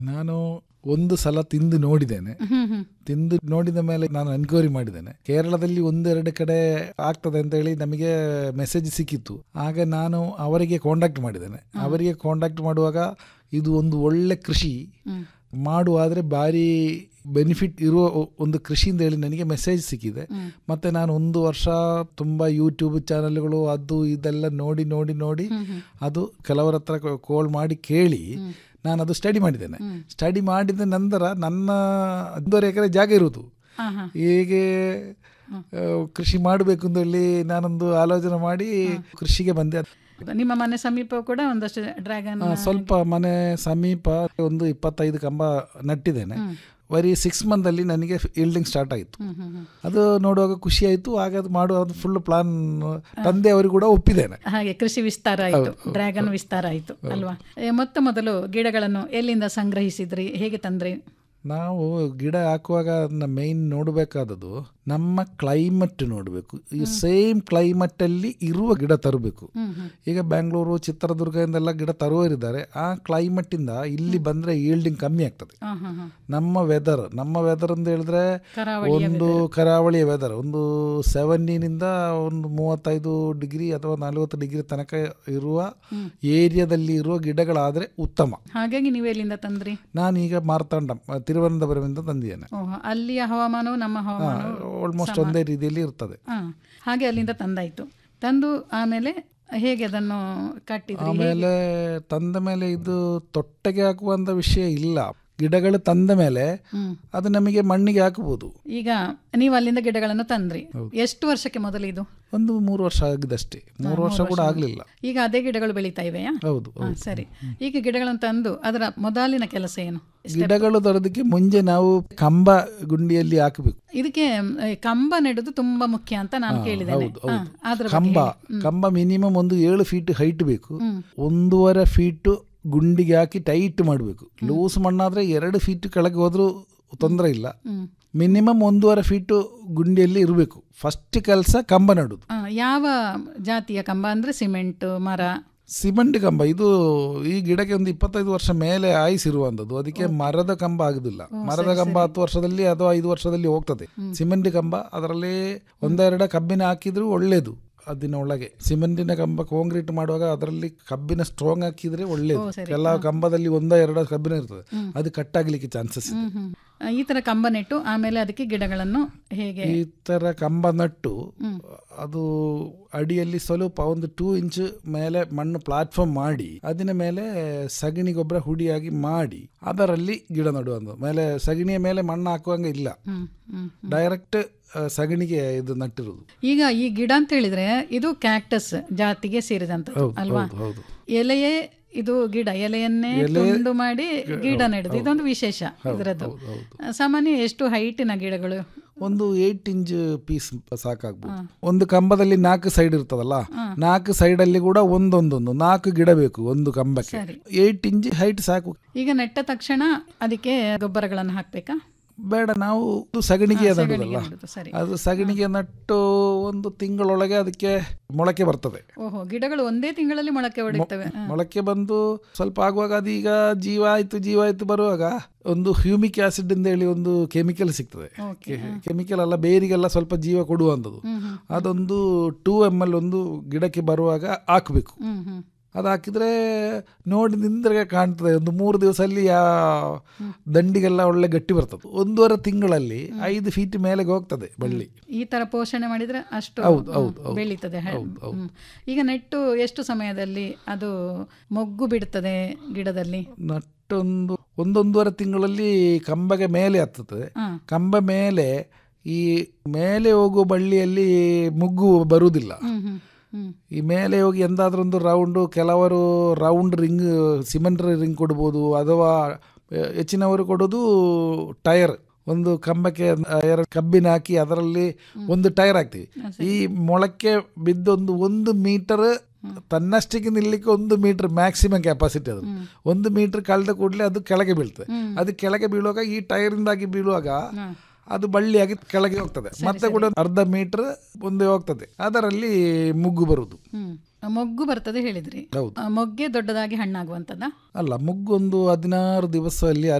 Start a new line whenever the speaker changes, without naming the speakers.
ನಾನು ಒಂದು ಸಲ ತಿಂದು ನೋಡಿದ್ದೇನೆ
ಹ್ಮ್ ಹ್ಮ್
ತಿಂದು ನೋಡಿದ ಮೇಲೆ ನಾನು ಎನ್ಕ್ವೈರಿ ಮಾಡಿದ್ದೇನೆ ಕೇರಳದಲ್ಲಿ ಒಂದೆರಡು ಕಡೆ ಆಗ್ತದೆ ಅಂತ ಹೇಳಿ ನಮಗೆ ಮೆಸೇಜ್ ಸಿಕ್ಕಿತ್ತು ಆಗ ನಾನು ಅವರಿಗೆ ಕಾಂಟ್ಯಾಕ್ಟ್ ಮಾಡಿದ್ದೇನೆ ಅವರಿಗೆ ಕಾಂಟ್ಯಾಕ್ಟ್ ಮಾಡುವಾಗ ಇದು ಒಂದು ಒಳ್ಳೆ ಕೃಷಿ
ಹ್ಮ್
ಮಾಡುವಾದರೆ ಭಾರಿ ಬೆನಿಫಿಟ್ ಇರುವ ಒ- ಒಂದು ಕೃಷಿ ಅಂತ ಹೇಳಿ ನನಗೆ ಮೆಸೇಜ್ ಸಿಕ್ಕಿದೆ
ಹ್ಮ್.
ಮತ್ತೆ ನಾನು ಒಂದು ವರ್ಷ ತುಂಬ ಯೂಟ್ಯೂಬ್ ಚಾನಲ್ಗಳು ಅದು ಇದೆಲ್ಲ ನೋಡಿ ನೋಡಿ ನೋಡಿ
ಹ್ಮ್ ಹ್ಮ್
ಅದು ಕೆಲವರ ಹತ್ರ ಕಾಲ್ ಮಾಡಿ ಕೇಳಿ
ಹ್ಮ್.
ನಾನು ಅದು ಸ್ಟಡಿ ಮಾಡಿದ್ದೇನೆ
ಹ್ಮ್.
ಸ್ಟಡಿ ಮಾಡಿದ ನಂತರ ನನ್ನ ಒಂದೂವರೆ ಎಕರೆ ಜಾಗ ಇರುವುದು
ಹಾ ಹಾ
ಹೇಗೆ ಆ, ಕೃಷಿ ಮಾಡಬೇಕು ಅಂತ ಹೇಳಿ ನಾನೊಂದು ಆಲೋಚನೆ ಮಾಡಿ ಕೃಷಿಗೆ ಬಂದೆ
ನಿಮ್ಮ ಮನೆ ಸಮೀಪ ಕೂಡ ಒಂದಷ್ಟು ಡ್ರ್ಯಾಗನ್
ಆ, ಸ್ವಲ್ಪ ಮನೆ ಸಮೀಪ ಒಂದು ಇಪ್ಪತ್ತೈದು ಕಂಬ ನಟ್ಟಿದ್ದೇನೆ
ಹ್ಮ್.
ಬರೀ ಸಿಕ್ಸ್ ಮಂತಲ್ಲಿ ನನಗೆ ಇಲ್ಡಿಂಗ್ ಸ್ಟಾರ್ಟ್ ಆಯಿತು
ಹ್ಮ್ ಹ್ಮ್ ಹ್ಮ್
ಅದು ನೋಡುವಾಗ ಖುಷಿ ಆಯಿತು ಆಗ ಅದು ಮಾಡುವ ಫುಲ್ ಪ್ಲಾನ್ ತಂದೆ ಅವರಿಗೆ ಕೂಡ ಒಪ್ಪಿದ್ದೇನೆ
ಹಾಗೆ ಕೃಷಿ ವಿಸ್ತಾರ ಆಯಿತು ಡ್ರ್ಯಾಗನ್ ವಿಸ್ತಾರ ಆಯಿತು ಅಲ್ವಾ ಏ, ಮೊತ್ತ ಮೊದಲು ಗಿಡಗಳನ್ನು ಎಲ್ಲಿಂದ ಸಂಗ್ರಹಿಸಿದ್ರಿ ಹೇಗೆ ತಂದ್ರಿ
ನಾವು ಗಿಡ ಹಾಕುವಾಗ ಅದನ್ನ ಮೇಯ್ನ್ ನೋಡಬೇಕಾದದ್ದು ನಮ್ಮ ಕ್ಲೈಮೇಟ್ ನೋಡಬೇಕು ಈ ಸೇಮ್ ಕ್ಲೈಮೇಟಲ್ಲಿ ಇರುವ ಗಿಡ ತರಬೇಕು
ಹ್ಮ್ ಹ್ಮ್
ಈಗ ಬೆಂಗಳೂರು ಚಿತ್ರದುರ್ಗದಿಂದೆಲ್ಲ ಗಿಡ ತರುವವರಿದ್ದಾರೆ ಆ ಕ್ಲೈಮೇಟಿಂದ ಇಲ್ಲಿ ಬಂದರೆ ಈಲ್ಡಿಂಗ್ ಕಮ್ಮಿ ಆಗ್ತದೆ
ಹಾ ಹಾ ಹಾ
ನಮ್ಮ ವೆದರ್ ನಮ್ಮ ವೆದರ್ ಅಂತ ಹೇಳಿದ್ರೆ
ಕರಾವಳಿಯ
ಒಂದು ಕರಾವಳಿಯ ವೆದರ್ ಒಂದು ಸೆವೆಂಟೀನಿಂದ ಒಂದು ಮೂವತ್ತೈದು ಡಿಗ್ರಿ ಅಥವಾ ನಲವತ್ತು ಡಿಗ್ರಿ ತನಕ ಇರುವ ಏರಿಯಾದಲ್ಲಿ ಇರುವ ಗಿಡಗಳಾದರೆ ಉತ್ತಮ
ಹಾಗಾಗಿ ನೀವು ಎಲ್ಲಿಂದ ತಂದ್ರಿ
ನಾನೀಗ ಮಾರ್ತಾಂಡ ತಿರುವನಂತಪುರಮಿಂದ ತಂದಿದ್ದೇನೆ
ಓಹ್ ಅಲ್ಲಿಯ ಹವಾಮಾನವು ನಮ್ಮ ಹವಾಮಾನವು
ಆಲ್ಮೋಸ್ಟ್ ಒಂದೇ ರೀತಿಯಲ್ಲಿ ಇರ್ತದೆ
ಹಾ ಹಾಗೆ ಅಲ್ಲಿಂದ ತಂದಾಯ್ತು ತಂದು ಆಮೇಲೆ ಹೇಗೆ ಅದನ್ನು ಕಟ್ಟಿದ್ರಿ
ಆಮೇಲೆ ತಂದ ಮೇಲೆ ಇದು ತೊಟ್ಟೆಗೆ ಹಾಕುವಂತ ವಿಷಯ ಇಲ್ಲ ಗಿಡಗಳು ತಂದ ಮೇಲೆ
ಹ್ಮ್
ಅದು ನಮಗೆ ಮಣ್ಣಿಗೆ ಹಾಕಬಹುದು
ಈಗ ನೀವು ಅಲ್ಲಿಂದ ಗಿಡಗಳನ್ನು ತಂದ್ರಿ ಎಷ್ಟು ವರ್ಷಕ್ಕೆ ಮೊದಲು ಇದು
ಒಂದು ಮೂರು ವರ್ಷ ಆಗಿದಷ್ಟೇ ಮೂರು ವರ್ಷ ಕೂಡ ಆಗಲಿಲ್ಲ
ಈಗ ಅದೇ ಗಿಡಗಳು ಬೆಳೀತಾ ಇವೆಯಾ
ಹೌದು
ಹಾ, ಸರಿ ಈಗ ಗಿಡಗಳನ್ನು ತಂದು ಅದರ ಮೊದಲಿನ ಕೆಲಸ ಏನು
ಗಿಡಗಳು ತರೋದಕ್ಕೆ ಮುಂಚೆ ನಾವು ಕಂಬ ಗುಂಡಿಯಲ್ಲಿ ಹಾಕಬೇಕು
ಇದಕ್ಕೆ ಮ್, ಈ ಕಂಬ ನೆಡುದು ತುಂಬಾ ಮುಖ್ಯ ಅಂತ ನಾನು ಕೇಳಿದ್ದೇನೆ
ಹೌದು,
ಹಾ,
ಹೌದು.
ಅದ್ರ ಬಗ್ಗೆ
ಕಂಬ
ಹೇಳಿ.
ಕಂಬ ಮಿನಿಮಮ್ ಒಂದು ಏಳು ಫೀಟ್ ಹೈಟ್ ಬೇಕು
ಹ್ಮ್.
ಒಂದೂವರೆ ಫೀಟ್ ಗುಂಡಿಗೆ ಹಾಕಿ ಟೈಟ್ ಮಾಡಬೇಕು ಲೂಸ್ ಮಣ್ಣಾದ್ರೆ ಎರಡು ಫೀಟ್ ಕೆಳಗೆ ಹೋದ್ರೂ ತೊಂದರೆ ಇಲ್ಲ
ಹ್ಮ್.
ಮಿನಿಮಮ್ ಒಂದೂವರೆ ಫೀಟು ಗುಂಡಿಯಲ್ಲಿ ಇರಬೇಕು ಫಸ್ಟ್ ಕೆಲಸ ಕಂಬ ನಡುದು
ಆ, ಯಾವ ಜಾತಿಯ ಕಂಬ ಅಂದ್ರೆ ಸಿಮೆಂಟ್ ಮರ
ಸಿಮೆಂಟ್ ಕಂಬ ಇದು ಈ ಗಿಡಕ್ಕೆ ಒಂದು ಇಪ್ಪತ್ತೈದು ವರ್ಷ ಮೇಲೆ ಆಯುಸಿರುವಂಥದ್ದು ಅದಕ್ಕೆ ಮರದ ಕಂಬ ಆಗುದಿಲ್ಲ ಮರದ ಕಂಬ ಹತ್ತು ವರ್ಷದಲ್ಲಿ ಅಥವಾ ಐದು ವರ್ಷದಲ್ಲಿ ಹೋಗ್ತದೆ ಸಿಮೆಂಟ್ ಕಂಬ ಅದರಲ್ಲಿ ಒಂದೆರಡ ಕಬ್ಬಿನ ಹಾಕಿದ್ರು ಒಳ್ಳೇದು ಅದಿನ ಒಳಗೆ ಸಿಮೆಂಟಿನ ಕಂಬ ಕಾಂಕ್ರೀಟ್ ಮಾಡುವಾಗ ಅದರಲ್ಲಿ ಕಬ್ಬಿನ ಸ್ಟ್ರಾಂಗ್ ಹಾಕಿದ್ರೆ ಒಳ್ಳೇದು
ಓ, ಸರಿ.
ಕೆಲವು ಕಂಬದಲ್ಲಿ ಒಂದ ಎರಡ ಕಬ್ಬಿನ ಇರ್ತದೆ ಅದು ಕಟ್ಟಾಗ್ಲಿಕ್ಕೆ ಚಾನ್ಸಸ್ ಇದೆ
ಹ್ಮ್ ಹ್ಮ್ ಆ, ಈ ತರ ಕಂಬ ನೆಟ್ಟು ಆಮೇಲೆ ಅದಕ್ಕೆ ಗಿಡಗಳನ್ನು ಹೇಗೆ
ಈ ತರ ಕಂಬ ನಟ್ಟು ಅದು ಅಡಿಯಲ್ಲಿ ಸ್ವಲ್ಪ ಒಂದು ಟೂ ಇಂಚ್ ಮೇಲೆ ಮಣ್ಣು ಪ್ಲಾಟ್ಫಾರ್ಮ್ ಮಾಡಿ ಅದರ ಮೇಲೆ ಸಗಣಿ ಗೊಬ್ಬರ ಹುಡಿಯಾಗಿ ಮಾಡಿ ಅದರಲ್ಲಿ ಗಿಡ ನಡುವಂಥದ್ದು ಮೇಲೆ ಸಗಣಿಯ ಮೇಲೆ ಮಣ್ಣು ಹಾಕುವಂಗ ಇಲ್ಲ
ಹ್ಮ್ ಹ್ಮ್
ಡೈರೆಕ್ಟ್ ಸಗಣಿಗೆ ಇದು ನಟ್ಟಿರುವುದು
ಈಗ ಈ ಗಿಡ ಅಂತ ಹೇಳಿದ್ರೆ ಇದು ಕ್ಯಾಕ್ಟಸ್ ಜಾತಿಗೆ ಸೇರಿದಂತದ್ದು
ಹೌದು
ಅಲ್ವಾ
ಹೌದು ಹೌದು
ಎಲೆಯೇ ಇದು ಗಿಡ ಎಲೆಯನ್ನೇ ತುಂಡು ಮಾಡಿ ಗಿಡ ನೆಡುದು ಇದೊಂದು ವಿಶೇಷ ಇದರದ್ದು
ಹೌದು ಹೌದು
ಸಾಮಾನ್ಯ ಎಷ್ಟು ಹೈಟಿನ ಗಿಡಗಳು
ಒಂದು ಏಟ್ ಇಂಚ್ ಪೀಸ್ ಸಾಕಾಗ್ಬೋದು ಒಂದು ಕಂಬದಲ್ಲಿ ನಾಲ್ಕು ಸೈಡ್ ಇರ್ತದಲ್ಲ ನಾಲ್ಕು ಸೈಡ್ ಅಲ್ಲಿ ಕೂಡ ಒಂದೊಂದೊಂದು ನಾಲ್ಕು ಗಿಡ ಬೇಕು ಒಂದು ಕಂಬಕ್ಕೆ
ಸರಿ.
ಏಟ್ ಇಂಚ್ ಹೈಟ್ ಸಾಕು
ಈಗ ನೆಟ್ಟ ತಕ್ಷಣ ಅದಕ್ಕೆ ಗೊಬ್ಬರಗಳನ್ನು ಹಾಕ್ಬೇಕಾ
ಬೇಡ ನಾವು ಸಗಣಿಗೆ ನಡುದಲ್ಲ
ಸಗಣಿಗೆ ನೆಡುದು, ಸರಿ
ಅದು ಸಗಣಿಗೆ ನಟ್ಟು ಒಂದು ತಿಂಗಳೊಳಗೆ ಅದಕ್ಕೆ ಮೊಳಕೆ ಬರ್ತದೆ
ಓಹೋ ಗಿಡಗಳು ಒಂದೇ ತಿಂಗಳಲ್ಲಿ ಮೊಳಕೆ ಹೊಡಿತವೆ ಹ.
ಮೊಳಕೆ ಬಂದು ಸ್ವಲ್ಪ ಆಗುವಾಗ ಅದೀಗ ಜೀವ ಆಯ್ತು ಜೀವ ಆಯ್ತು ಬರುವಾಗ ಒಂದು ಹ್ಯೂಮಿಕ್ ಆಸಿಡ್ ಅಂತ ಹೇಳಿ ಒಂದು ಕೆಮಿಕಲ್ ಸಿಗ್ತದೆ
ಓಕೆ
ಕೆಮಿಕಲ್ ಅಲ್ಲ ಬೇರಿಗೆಲ್ಲ ಸ್ವಲ್ಪ ಜೀವ ಕೊಡುವಂಥದ್ದು
ಹ್ಮ್ ಹ್ಮ್
ಅದೊಂದು ಟೂ ಎಮ್ ಎಲ್ ಒಂದು ಗಿಡಕ್ಕೆ ಬರುವಾಗ ಹಾಕಬೇಕು
ಹ್ಮ್ ಹ್ಮ್
ಅದು ಹಾಕಿದ್ರೆ ನೋಡಿ ನಿಂದ್ರೆ ಕಾಣ್ತದೆ ಒಂದು ಮೂರು ದಿವಸದಲ್ಲಿ ಆ ದಂಡಿಗೆಲ್ಲ ಒಳ್ಳೆ ಗಟ್ಟಿ ಬರ್ತದೆ ಒಂದೂವರೆ ತಿಂಗಳಲ್ಲಿ ಐದು ಫೀಟ್ ಮೇಲೆಗೆ ಹೋಗ್ತದೆ ಬಳ್ಳಿ
ಈ ತರ ಪೋಷಣೆ ಮಾಡಿದ್ರೆ ಅಷ್ಟು
ಹೌದು,
ಹ್ಮ್,
ಹೌದು, ಹೌದು.
ಬೆಳೀತದೆ ಹ- ಹ್ಮ್. ಈಗ ನೆಟ್ಟು ಎಷ್ಟು ಸಮಯದಲ್ಲಿ ಅದು ಮೊಗ್ಗು ಬಿಡ್ತದೆ ಗಿಡದಲ್ಲಿ
ನಟ್ಟೊಂದು ಒಂದೊಂದೂವರೆ ತಿಂಗಳಲ್ಲಿ ಕಂಬಗೆ ಮೇಲೆ ಹತ್ತುತ್ತದೆ
ಹ.
ಕಂಬ ಮೇಲೆ ಈ ಮೇಲೆ ಹೋಗುವ ಬಳ್ಳಿಯಲ್ಲಿ ಮುಗ್ಗು ಬರುವುದಿಲ್ಲ
ಹ್ಮ್ ಹ್ಮ್ ಹ್ಮ್
ಈ ಮೇಲೆ ಹೋಗಿ ಎಂದಾದ್ರೂ ಒಂದು ರೌಂಡು ಕೆಲವರು ರೌಂಡ್ ರಿಂಗ್ ಸಿಮೆಂಟ್ ರಿಂಗ್ ಕೊಡ್ಬೋದು ಅಥವಾ ಆ, ಹೆಚ್ಚಿನವರು ಕೊಡೋದು ಟೈರ್ ಒಂದು ಕಂಬಕ್ಕೆ ಎರಡು ಕಬ್ಬಿನ ಹಾಕಿ ಅದರಲ್ಲಿ ಒಂದು ಟೈರ್ ಹಾಕ್ತೀವಿ ಈ ಮೊಳಕೆ ಬಿದ್ದೊಂದು ಒಂದು ಮೀಟರ್ ತನ್ನಷ್ಟಕ್ಕೆ ನಿಲ್ಲಕ್ಕೆ ಒಂದು ಮೀಟರ್ ಮ್ಯಾಕ್ಸಿಮಮ್ ಕೆಪಾಸಿಟಿ ಅದು ಒಂದು ಮೀಟರ್ ಕಳೆದ ಕೂಡಲೇ ಅದು ಕೆಳಗೆ ಬೀಳ್ತದೆ ಅದು ಕೆಳಗೆ ಬೀಳುವಾಗ ಈ ಟೈರಿಂದಾಗಿ ಬೀಳುವಾಗ
ಹ.
ಅದು ಬಳ್ಳಿಯಾಗಿ ಕೆಳಗೆ ಹೋಗ್ತದೆ ಮತ್ತೆ ಕೂಡ ಅರ್ಧ ಮೀಟರ್ ಮುಂದೆ ಹೋಗ್ತದೆ ಅದರಲ್ಲಿ ಮುಗ್ಗು ಬರುವುದು
ಹ್ಮ್ ಮೊಗ್ಗು ಬರ್ತದೆ ಹೇಳಿದ್ರಿ
ಹೌದು
ಆ, ಮೊಗ್ಗೆ ದೊಡ್ಡದಾಗಿ ಹಣ್ಣಾಗುವಂತದ
ಅಲ್ಲ ಮುಗ್ಗೊಂದು ಹದಿನಾರು ದಿವಸದಲ್ಲಿ